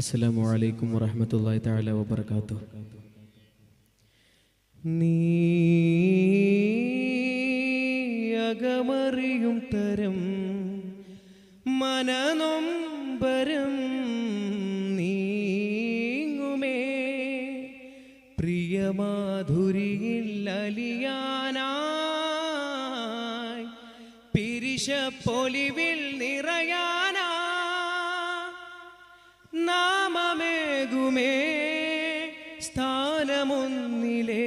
അസ്സലാമു അലൈക്കും വറഹ്മത്തുള്ളാഹി തആല വബറകാതുഹു നീ അകമറിയും തരം മനനൊമ്പരം നീങ്ങുമേ പ്രിയമാധുരിയിൽ അലിയാനായി പിരിശപ്പൊലിവിൽ നിറയാനാ നാമമേകുമേ സ്ഥാനമൊന്നിലേ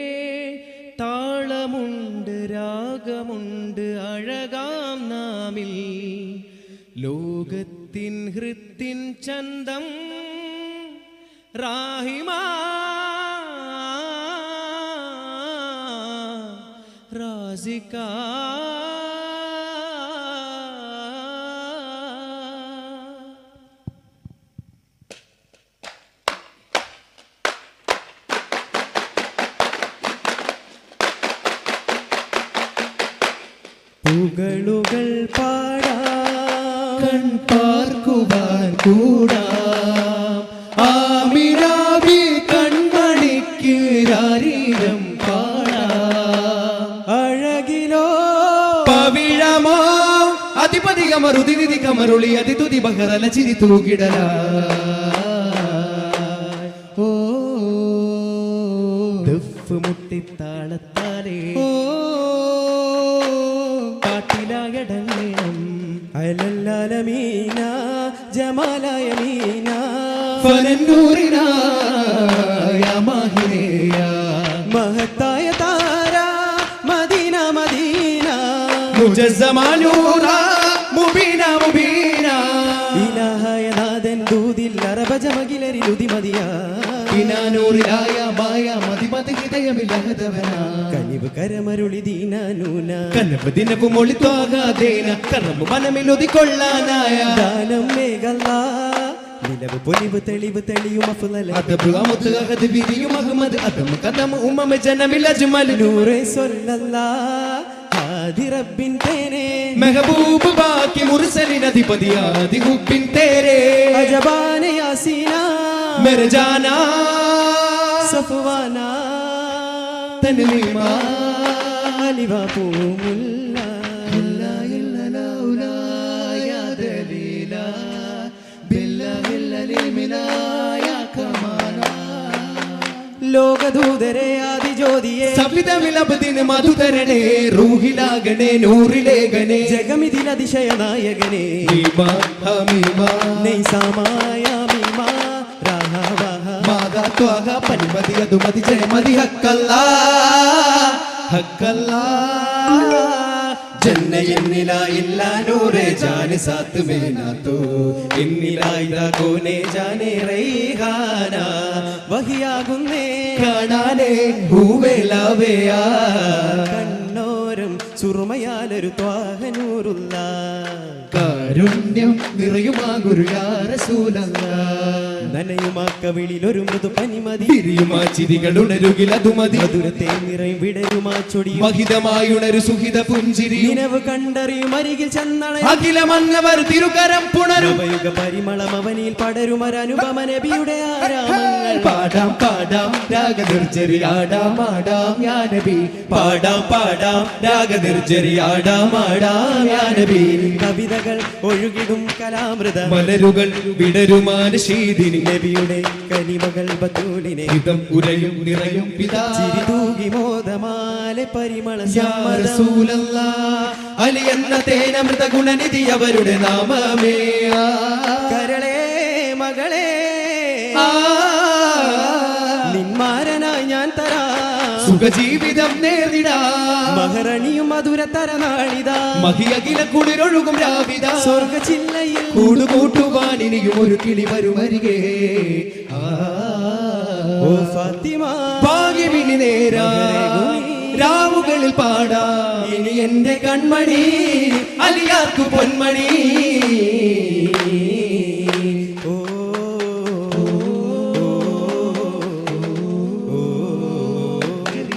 താളമുണ്ട് രാഗമുണ്ട് അഴകാം നാമിൽ ലോകത്തിൻ ഹൃത്തിൻ ചന്തം റാഹിമാ റാസിക്കാ പുകളുകൾ പാടാ പാർക്കുവാൻ കൂടാ ആമിരാവി കൺമണിക്ക് രാരീരം പാടാ അഴകിലോ പവിഴമോ അധിപതി കമറുതിരിതി കമറുളി അതിതുതി ബഹറല ചിരി തൂകിടല ഓ ദഫ് മുട്ടിത്താളത്താലേ ഓ പാട്ടിലാകടങ്ങണം അയലല്ലാലമീന ജമാലായ മീന ഫനന്നൂറിനായ മാഹിനേയ മഹത്തായ താര മദീന മദീന മുജസ്സമാനൂറ മുബീന മുബീന ഇലാഹായ നാഥൻ ദൂതിൽ അറബജമകിലരിലുതി മതിയാ ഇനാനൂറിലായ മായ മതിമതി ഹൃദയമില്ലാതവന കനിവ് കരമരുളി ദീനൂന കനവ് ദിനവും ഒളിത്തോകാതേന കറമ്പ് മനമിലൊതിക്കൊള്ളാനായ ദാനം മേഘല്ല നിലവ് പൊലിവ് തെളിവ് തെളിയും അഫ്ളല അതബ് അമുത്ത് അഹദ് വിരിയും അഹമ്മദ് അതം കദം ഉമ്മമ ജനമിൽ അജ്മൽ നൂറെ സൊല്ലല്ലാ ആദി റബ്ബിൻ തേനെ മെഹബൂബ് ബാക്കി മുർസലിൻ അധിപതിയാദി ഹുബിൻ തേരെ അജബാന യാസീന മെരെ ജാനാ സഫ്വാന തൻലീമാ അലിവ പൂമുല്ല ഇല്ല ഇല്ല ലൗലാ യാ ദലീലാ ബില്ലാഹിൽ അലീമിനാ യാ കമാലാ ലോകദൂതരെ ആദി ജ്യോതിയെ സവിതമിലബദിന് മധുതരണേ റൂഹിലാകണേ നൂറിലേഖനേ ജഗമിതിൽ അതിശയ നായകനെ ഹീമ ഹമീമ നെയ്സാമായ മീമ രാഹവഹ മാതാ ത്വാഗ പനിമതി അതുമതി ജയമതി ഹക്കല്ല ഹക്കല്ല ജന്ന എന്നില ഇല്ല നൂറെ ജാന് സാത്ത് മേനാത്തോ എന്നിലായിത കോനെ ജാനെ റൈഹാന വഹിയാകുന്നേ കാണാനേ ഭൂവേലാവയാ കണ്ണോരം സുറുമയാലൊരു ത്വാഹനൂറുള്ള കാരുണ്യം നിറയുമാ ഗുരു യാ റസൂലല്ലാ നനയുമാക്കവിളിൽ ഒരു മൃദു പനിമതി തിരിയുമാ ചിരികൾ ഉണരുകിൽ അതുമതി മധുരത്തെ നിറയും വിടരുമാ ചൊടിയും മഹിതമായുണരു സുഹിത പുഞ്ചിരി നിലവ് കണ്ടറിയും അരികിൽ ചെന്നണയും അഖിലമന്നവർ തിരുകരം പുണരും നവയുഗ പരിമളം അവനിൽ പടരുമൊരനുപമ നബിയുടെ ആരാമങ്ങൾ പാടാം പാടാം രാഗനിർജരി ആടാം ആടാം യാനബി പാടാം പാടാം രാഗനിർജരി ആടാം ആടാം യാനബി കവിതകൾ ഒഴുകിടും കലാമൃത മലരുകൾ വിടരുമാന ശീതിനി നബിയുടെ കനിമകൾ ബത്തൂലിനെ ഹിതം ഉരയും നിറയും പിതാ ചിരി തൂകി മോദമാലെ പരിമള യാ സമ്മതം റസൂലല്ലാ, അലി എന്ന തേനമൃത ഗുണനിധി അവരുടെ നാമമേ ആ. കരളേ മകളെ ആ. നിന്മാരനായി ഞാൻ തരാ സുഖജീവിതം നേരിടാ മഹറണിയും മധുര തരനാളിതാ മഹിയകില കുളിരൊഴുകും രാവിത സ്വർഗ ചില്ലയിൽ കൂടുകൂട്ടുവാൻ ഇനിയും ഒരു കിളി വരുമരികെ ആ. ഓ ഫാത്തിമ ഭാഗ്യമിനി നേരാ രാവുകളിൽ പാടാ ഇനി എന്റെ കൺമണി അലിയാർക്കു പൊന്മണി ഓ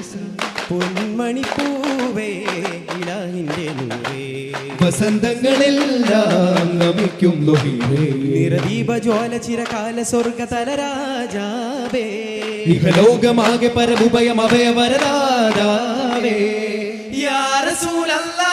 പൊന്മണിപ്പൂവേ ഇലാഹിന്റെ നൂറേ വസന്തങ്ങളിൽ എല്ലാം നമിക്കുന്നു ഹീരേ നിറദീപ ജ്വാല ചിരകാല സ്വർഗ തലരാജാവേ ഇഹലോകമാകെ പരമുഭയം അഭയവരദാതാവേ യാ റസൂലല്ലാ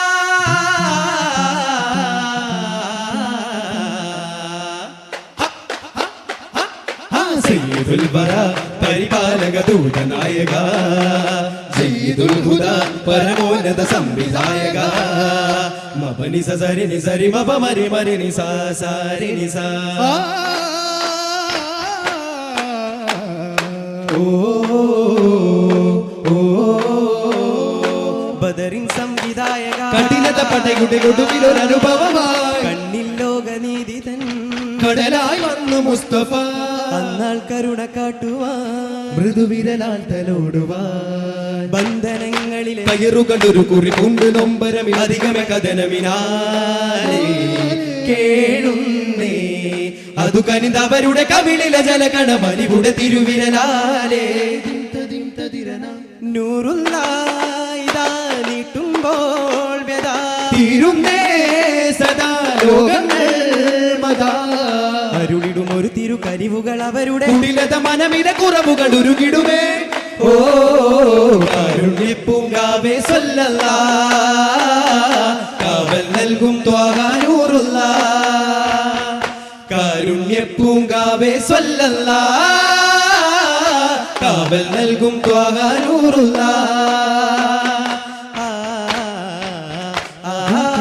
സയ്യിദുൽ വറ പരിപാലക ദൂതനായക സയ്യിദുൽ ഹുദ പരമോന്നത സംവിധായക മപനി സരി നി സരി മപ മരി മരി നി സ സരി നി സ ബദറിൻ സംവിധായക കഠിനത പടയുടെ ഒടുവിലൊരു അനുഭവമായി കണ്ണിൽ ലോകനീതി തൻ കടലായി വന്നു മുസ്തഫ അന്നാൾ കരുണ കാട്ടുവാൻ മൃദുവിരലാൽ തലോടുവാൻ ബന്ധനങ്ങളിലെ കയറുകളൊരു കുറി കൊണ്ട് നൊമ്പരമിൽ അധികമ കഥനമിനാലേ കേഴുന്നേ അതു കനിതവരുടെ കവിളിലെ ജലകണമലിവുടെ തിരുവിരലാലേ നൂറുള്ള ഇതാ നീട്ടുമ്പോൾ വ്യതാ തീരുന്നേ സദാ ലോകങ്ങൾ മതാ അരുളിടും ഒരു തിരു കരിവുകൾ അവരുടെ കുടിലത മനമിലെ കുറവുകൾ ഉരുകിടുമേ ഓ പൂങ്കാവേ സല്ലല്ലാ കാവൽ നൽകും ത്വാഹാനൂറുള്ള കാരുണ്യ പൂങ്കാവേ സ്വല്ലല്ലാ കാവൽ നൽകും ത്വാഹാനൂറുള്ള ആ, ആ,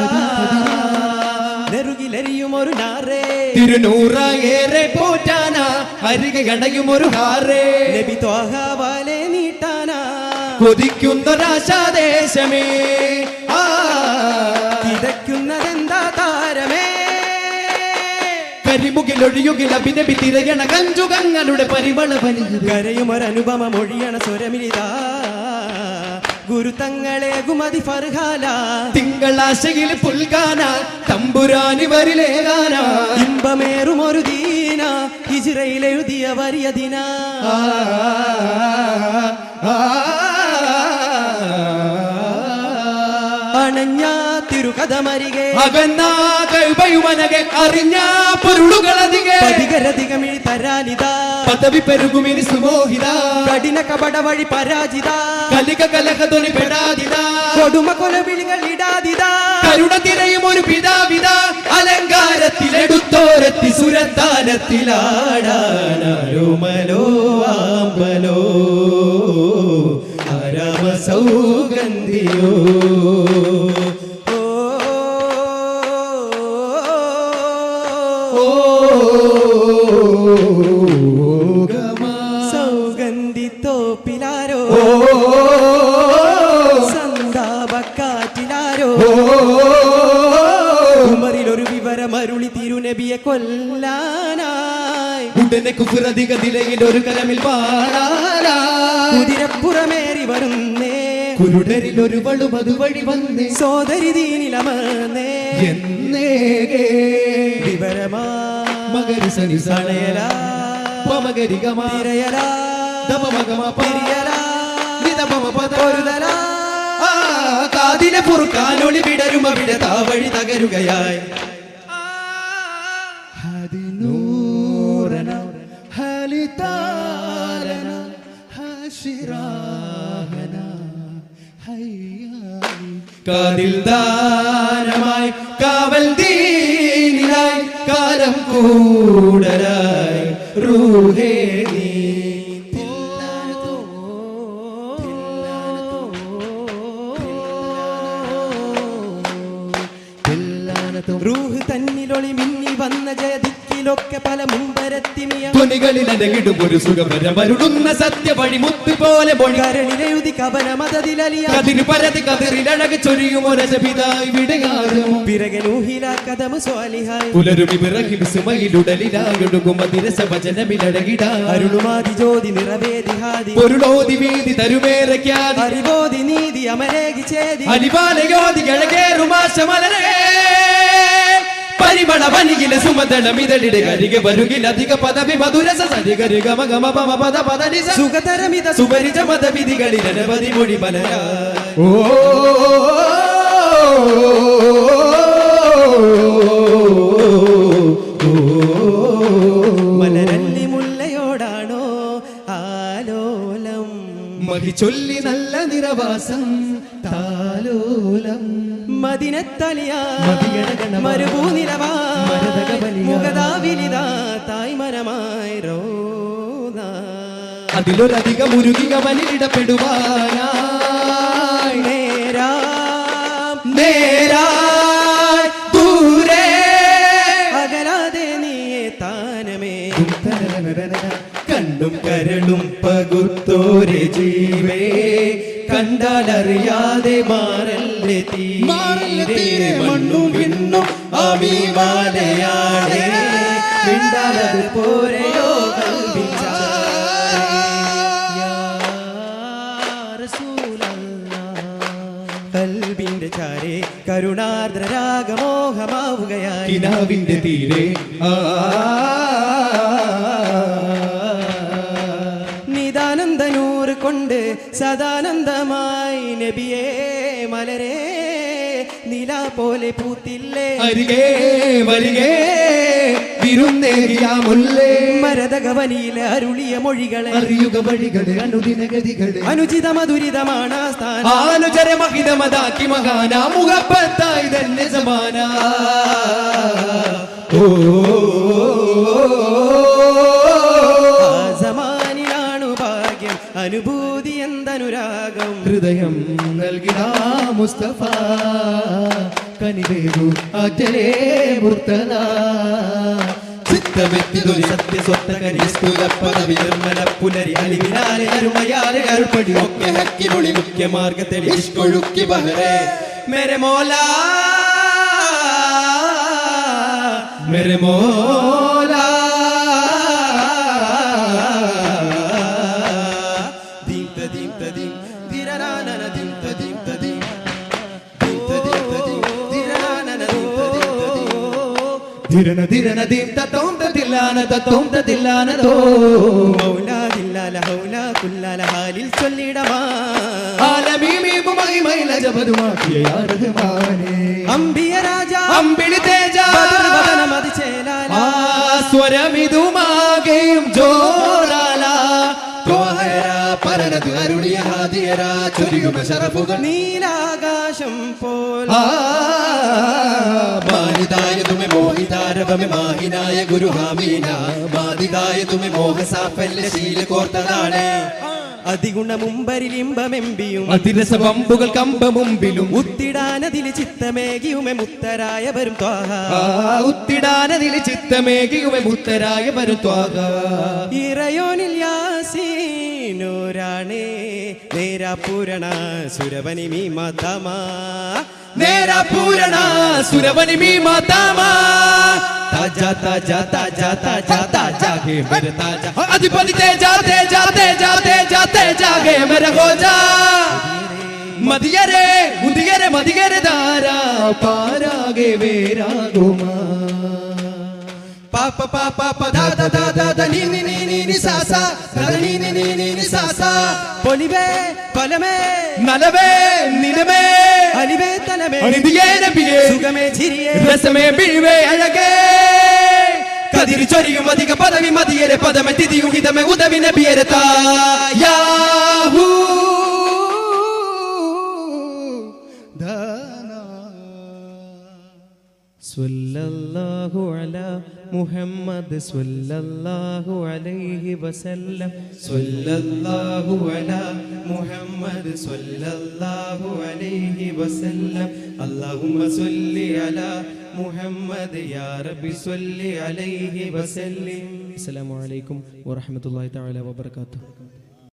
നെറുകിലെറിയും ഒരു നാറേ തിരുനൂറായേറെ പോറ്റാന അരികെ അടയും ഒരു ഹാറേ നബി ത്വാഹാവാലെ നീട്ടാനാ കൊതിക്കുന്നൊരാശാദേശമേ ആ കിതയ്ക്കുന്നതെന്താ താരമേ കരിമുകിലൊഴിയുകിൽ അഭിനബി തിരയണ കഞ്ചുകങ്ങളുടെ പരിമള വലിയത് കരയും ഒരനുപമ മൊഴിയണ സ്വരമിരിതാ ഗുരുതങ്ങളെ ഗുമതി ഫർഹാല തിങ്കളാശയിൽ പുൽകാന തമ്പുരാനിവരിലേകാന ഇമ്പമേറും ഒരു ദീന ഹിജിറയിൽ എഴുതിയ വലിയ ദിന ആ, ആ, അണഞ്ഞ തിരുകഥമരികെ അകന്ന കൈവയുമനകെ അറിഞ്ഞ പൊരുളുകളധികെ പതികരധികമിഴി തരാനിതാ പദവി പെരുകുമിനി സുമോഹിത കഠിന കപട വഴി പരാജിത കലിക കലഹതൊലി പെടാതിത കൊടുമ കൊലവിളികൾ ഇടാതിതാ കരുണ തിരയും ഒരു പിതാവിത അലങ്കാരത്തിലെടുത്തോരെത്തി സുരത്താനത്തിലാടാനാരോമലോ ആമ്പലോ ആരാമ സൗഗന്ധിയോ ഓ ഓ ഗമാ. സൗഗന്ധി തോപ്പിലാരോ ഓ സന്താപക്കാറ്റിലാരോ ഓ ഉമറിൽ ഒരു വിവരം അരുളി തിരുനബിയെ കൊല്ലാനായി ഉടനെ കുഫുറധിക നിലയിൽ ഒരു കലമിൽ പാടാനാ കുതിരപ്പുറമേറി വരുന്നേ കുരുടരിൽ ഒരു വളുമതു വഴി വന്നേ സോദരി ദീനിലമർന്നേ എന്നേ വിവരമാ മകരി സനി സണയല പമകരി ഗമ തിരയല ദപമഗമ പിരിയല നിതപമ പദ പൊരുതല ആ, കാതിലെ പൊറുക്കാനൊളി വിടരും അവിടെ താവഴി തകരുകയായി ഹദിനൂറന ഹലിതാരന ഹശിറാഹന ഹയ്യായി കാതിൽ ദാനമായി കാവൽ ദീനിലായി കാലം കൂടലായി റൂഹേ നീ റൂഹ് തന്നിലൊളി മിന്നി വന്ന ജയദിക്കിലൊക്കെ പല മുമ്പരത്തിമിയ ധ്വനികളിൽ അരകിടും ഒരു സുഖപരമരുടുന്ന സത്യവഴി മുത്ത് പോലെ മൊഴി കരളിലെഴുതി കവന മതതിലലിയ കതിര് പരതി കതിരിലഴക് ചൊരിയും ഒരജപിതായി വിടയാകുമോ പിറകനൂഹില കഥമു സ്വാലിഹായി പുലരുമി പിറകി വിസുമയിലുടലിലായൊടുകും അതിരസ വചനമിലഴകിടാ അരുളുമാതി ജ്യോതി നിറവേദിഹാതി പൊരുളോതി വീതി തരുമേറയ്ക്കാതി അറിവോതി നീതി അമരേകി ചേതി അലിവാലയോതി കിഴകേറുമാശമലരേ പരിമള വനികില സുമതളമിതളിടെ കരികെ വരുകിൽ അധിക പദവി മധുരസ സരികരി ഗമ ഗമ പമ പദ പദനി സ സുഖതരമിത സുപരിച മതവിധികളിൽ അനവധി മൊഴി മലരാ ഓ ചൊല്ലി നല്ല നിറവാസം താലോലം മദിനത്തലിയാ മതിയഴകണമാ. മരുഭൂനിലവാ മരതകബലിയാ. മുഖതാവിലിതാ തായ്മരമായി റോദ അതിലൊരധികം ഉരുകിയ വനിലിടപെടുവാനായി നേരാം നേരായി ദൂരെ അകലാതെ നീയെ താനമേ കണ്ണും കരളും പകുത്തോരെ ജീവേ കണ്ടാലറിയാതെ മാറല്ലേ തീരെ മണ്ണും വിണ്ണും അഭിമാനയാളെ മിണ്ടാലത് പോരെയോ കൽബിന്റെ ചാരെ കരുണാർദ്ര രാഗമോഹമാവുകയായി കിനാവിന്റെ തീരെ ആ നിതാനന്ദനൂർ കൊണ്ട് സദാനന്ദമായി നബിയേ മലരേ നില പോലെ പൂത്തില്ലേ അരികെ വരികേ വിരുന്നേറിയാമുല്ലേ മരതകവനിയിലെ അരുളിയ മൊഴികളെ അറിയുക വഴികള് അനുദിനഗതികള് അനുചിത മധുരിതമാണ് ആ സ്ഥാനം ആനുചര മഹിതമതാക്കി മഹാന മുഖപ്പത്തായി തന്നെ സമാന ഓ ആ സമാനിലാണു ഭാഗ്യം അനുഭൂതി എന്തനുരാഗം ഹൃദയം നൽകിന മുസ്തഫ കനിവേരു അജലേ മുർത്തല ചിത്തമെത്തിതൊരു സത്യസ്വത്ത കരിസ്തുലപ്പദവി നിർമ്മല പുലരി അലിവിനാലെ അരുമയാലെ അരുപ്പടി ഒക്കെ ഹക്കിമൊളി മുഖ്യമാർഗത്തിൽ ഇഷ്കൊഴുക്കി ബഹറേ മേരെ മോല मेरे मौला ദീം ത ദീം ത ദീം ദിരനാനന ദീം ത ദീം ത ദീം ദീം ത ദീം ത ദീം ദിരനാനന ദീം ത ദീം ത ദീം ധിരന ധിരന ദീം തത്തോം തതില്ലാന തത്തോം തതില്ലാന തോ മൗലാ ദില്ലാല ഹൗല കുല്ലാല ഹാലിൽ ചൊല്ലിടമാ ആലമീമീമു മഹിമൈല ജബതുമാക്കിയ യാ റഹ്മാനേ അംബിയ രാജ അമ്പിളി തേജ മതി ചേലാല ആ സ്വരമിതുമാകെയും ജോറാല ത്വാഹര പരനത് അരുളിയ ഹാദിയര ചൊരിയുമ ശറഫുകൾ നീലാകാശം പോൽ ആ മാനിതായ തുമെ മോഹിതാരവമെ മാഹിനായ ഗുരുഹാമീന മാതിതായ തുമെ മോഹസാഫല്യ ശീല കോർത്തതാണ് അതിഗുണമുമ്പരിലിമ്പമെമ്പിയും അതിരസ പമ്പുകൾ കമ്പ മുമ്പിലും ഉത്തിടാനതിൽ ചിത്തമേകിയുമെ മുത്തരായവരും ത്വാഹ ആ ഉത്തിടാനതിൽ ചിത്തമേകിയുമെ മുത്തരായ വരുത്വാക ഇറയോനിൽ യാസീനൂരാണേ നേരാ പൂരണ സുരവനി മീ മതമാ നേര പൂരണ സുരവനി മീ മാതാമാ താജാ താജാ താജാ താജാ താജാ ഗേ മേരെ താജാ അധിപതി തേജാ തേജാ തേജാ തേജാ തേജാ ഗേ മേരെ ഹോജാ മതിയരെ മുതിയരെ മതിയരെ ധാരാ പാരാകെ വേരാകുമാ പാപ്പ പാപ്പ പദാ ദാ ദാ ദാ നീ നീ നീ നീ നീ സാ സാ ദാ ദാ നീ നീ നീ നീ നീ സാ സാ പൊലിവേ പലമേ നലവേ നിലമേ അലിവേ തലമേ അണിതിയേ നബിയേ സുഖമേ ചിരിയേ രസമേ ബിഴുവേ അഴകേ കതിരി ചൊരിയും അധിക പദവി മതിയരെ പദമെ തിരിയും ഹിതമെ ഉദവി നബിയരെ തായാഹൂ സ്വല്ലല്ലാഹു അലാ മുഹമ്മദ് സ്വല്ലല്ലാഹു അലൈഹി വസല്ലം സ്വല്ലല്ലാഹു അലാ മുഹമ്മദ് സ്വല്ലല്ലാഹു അലൈഹി വസല്ലം അല്ലാഹുമ്മ സ്വല്ലി അലാ മുഹമ്മദ് യാ റബ്ബി സ്വല്ലി അലൈഹി വസല്ലം അസ്സലാമു അലൈക്കും വറഹ്മത്തുള്ളാഹി തആല വബറകാതുഹു